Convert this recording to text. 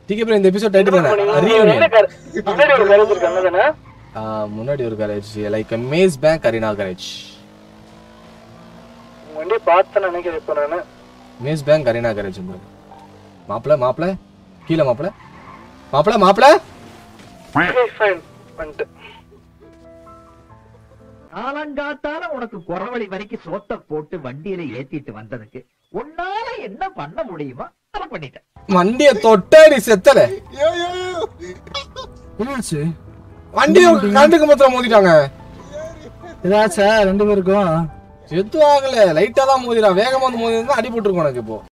decay bro இந்த episode title தானே முன்னாடி ரீயூனியன் கர- முன்னாடி ஒரு கரேஜ் இருக்கு அங்கதானே முன்னாடி ஒரு garage like maze bank arena garage உங்க வண்டி பார்த்தேன் நினைக்கிறேன் இப்ப நானு maze bank arena garage bro மாப்பிள மாப்பிள கீழே மாப்பிள மாப்பிள மாப்பிள ஃபைன் வந்துட்டு காலங்காத்தால உனக்கு குறவழி வரைக்கும் சோத்த போட்டு வண்டியில ஏத்திட்டு வந்ததுக்கு உன்னால என்ன பண்ண முடியுமோ அதை பண்ணிட்டேன் வண்டிய தொட்டாடி செத்தல என்னாச்சு வண்டிய கண்டுக்கு மாத்திரம் மோதிட்டாங்க ஏதாச்சா ரெண்டு பேருக்கும் எதுவும் ஆகல லைட்டா தான் மோதிரா வேகமா வந்து மோதி அடி போட்டுருக்கோம் எனக்கு இப்போ